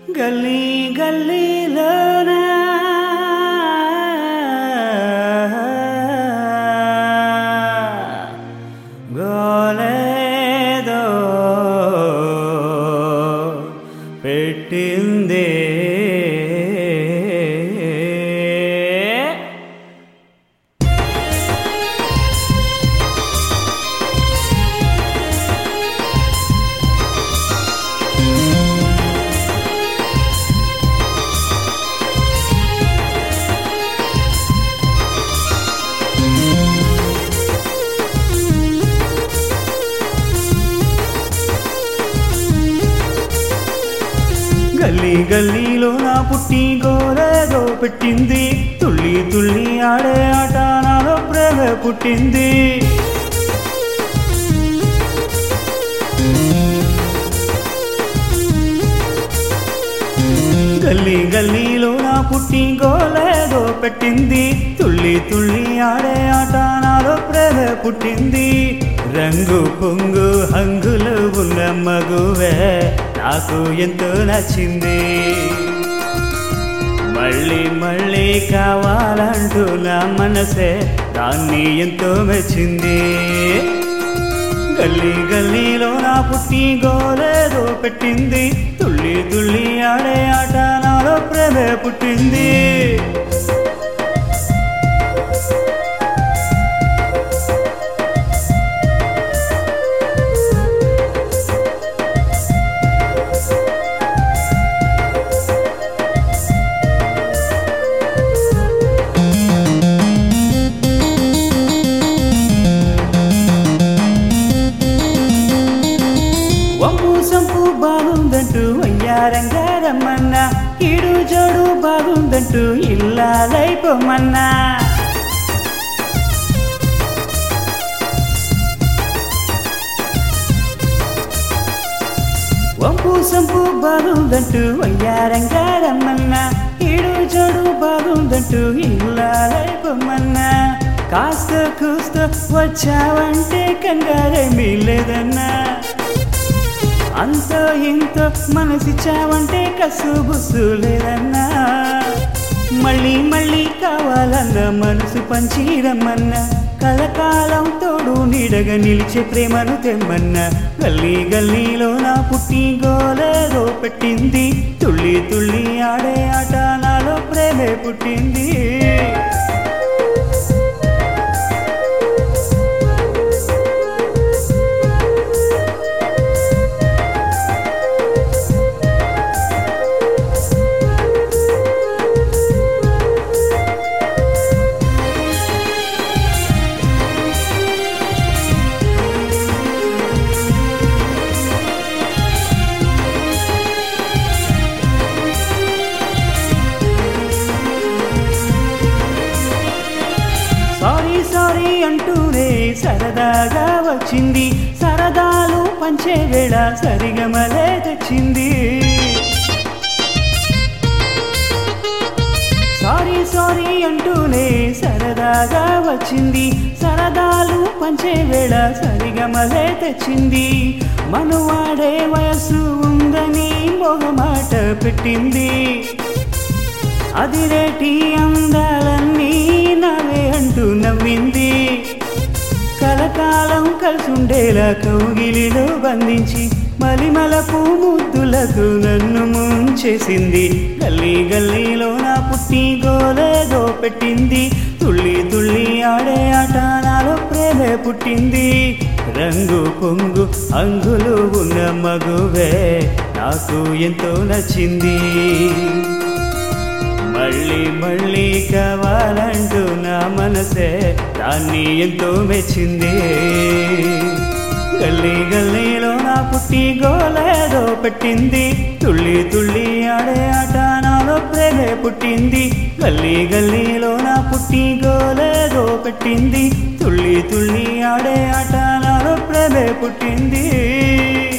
గల్లీ గల్లీలోన గోలేదో పెట్టిందే గల్లీ గల్లీలో నా పుట్టి గోలేదో పెట్టింది తుళ్ళి తుళ్ళి ఆడే ఆట నాలో ప్రేమ పుట్టింది గల్లీ గల్లీలో నా పుట్టి గోలేదో పెట్టింది తుళ్ళి తుళ్ళి ఆడే ఆట నాలో ప్రేమ పుట్టింది రంగు పొంగు హంగులు ఉన్న మగువే నాకు ఎంతో నచ్చింది మళ్ళీ మళ్ళీ కావాలంటూ నా మనసే దాన్ని ఎంతో మెచ్చింది గల్లీ గల్లీలో నా పుట్టి గోలేదో పెట్టింది తుళ్ళి తుళ్ళి ఆడే ఆట నాలో ప్రేమ పుట్టింది వంపు సంపు బాగుందంటూ అయ్యారంగా రమ్మన్నా ఈడు జోడు బాగుందంటూ ఇల్లాలైపోమన్నా వంపు సంపు బాగుందంటూ అయ్యారంగా రమ్మన్నా ఈడు జోడు బాగుందంటూ ఇల్లాలైపోమన్నా కాస్త కూస్త వచ్చావంటే కంగారేమీ లేదన్నా అంత ఇంత మనసిచ్చావంటే కసు బుస్సు లేదన్నా మళ్ళీ మళ్ళీ కావాలన్న మనసు పంచిరమ్మన్నా కలకాలం తోడు నీడగా నిలిచే ప్రేమను తెమ్మన్నా గల్లీ గల్లీలో నా పుట్టి గోలేదో పెట్టింది తుళ్ళి తుళ్ళి ఆడే ఆట నాలో ప్రేమే పుట్టింది సారీ సారీ అంటూనే సరదాగా వచ్చింది సరదాలు పంచే వేళ సరిగమలే తెచ్చింది సారీ సారీ అంటూనే సరదాగా వచ్చింది సరదాలు పంచే వేళ సరిగమలే తెచ్చింది మనువాడే వయసు ఉందని మొగమాట పెట్టింది అదిరేటి అందాలన్నీ నవే అంటూ నవ్వింది కలకాలం కలిసుండేలా కౌగిలిలో బంధించి మలిమలపు ముద్దులకు నన్ను ముంచేసింది గల్లీ గల్లీలో నా పుట్టి గోలేదో పెట్టింది తుళ్ళి తుళ్ళి ఆడే ఆట నాలో ప్రేమే పుట్టింది రంగు పొంగు అంగులు ఉన్న మగువే నాకు ఎంతో నచ్చింది మళ్ళీ మళ్ళీ కావాలంటూ నా మనసే దాన్ని ఎంతో మెచ్చింది గల్లీ గల్లీలో నా పుట్టి గోలేదో పెట్టింది తుళ్ళి తుళ్ళి ఆడే ఆట నాలో ప్రేమే పుట్టింది గల్లీ గల్లీలో నా పుట్టి గోలేదో పెట్టింది తుళ్ళి తుళ్ళి ఆడే ఆట నాలో ప్రేమే పుట్టింది